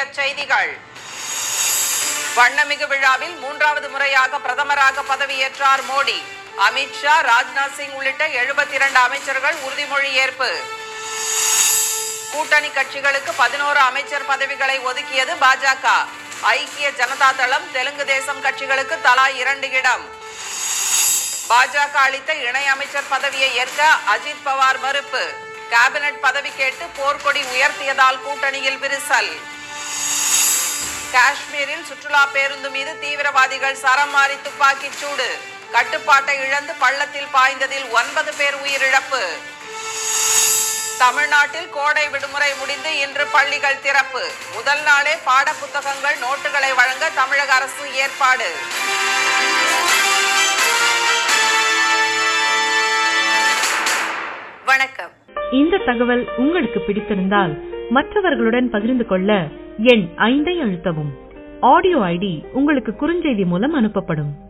செய்திகள் வண்ணமிகு விழாவில் மூன்றாவது முறையாக பிரதமராக பதவியேற்றார் மோடி அமித்ஷா ராஜ்நாத் சிங் உள்ளிட்ட எழுபத்தி இரண்டு அமைச்சர்கள் உறுதிமொழி ஏற்பு கூட்டணி கட்சிகளுக்கு பதினோரு அமைச்சர் பதவிகளை ஒதுக்கியது பாஜக ஐக்கிய ஜனதா தளம் தெலுங்கு தேசம் கட்சிகளுக்கு தலா இரண்டு இடம் பாஜக அளித்த இணை அமைச்சர் பதவியை ஏற்க அஜித் பவார் மறுப்பு கேபினட் பதவி கேட்டு போர்க்கொடி உயர்த்தியதால் கூட்டணியில் விரிசல் காஷ்மீரில் சுற்றுலா பேருந்து மீது தீவிரவாதிகள் சரம் மாறி துப்பாக்கிச் சூடு கட்டுப்பாட்டை இழந்து பள்ளத்தில் பாய்ந்ததில் ஒன்பது பேர் உயிரிழப்பு தமிழ்நாட்டில் கோடை விடுமுறை முடிந்து இன்று பள்ளிகள் திறப்பு முதல் நாளே பாட புத்தகங்கள் நோட்டுகளை வழங்க தமிழக அரசு ஏற்பாடு வணக்கம் இந்த தகவல் உங்களுக்கு பிடித்திருந்தால் மற்றவர்களுடன் பகிர்ந்து கொள்ள எண் ஐந்தை அழுத்தவும் ஆடியோ ஐடி உங்களுக்கு குறுஞ்செய்தி மூலம் அனுப்பப்படும்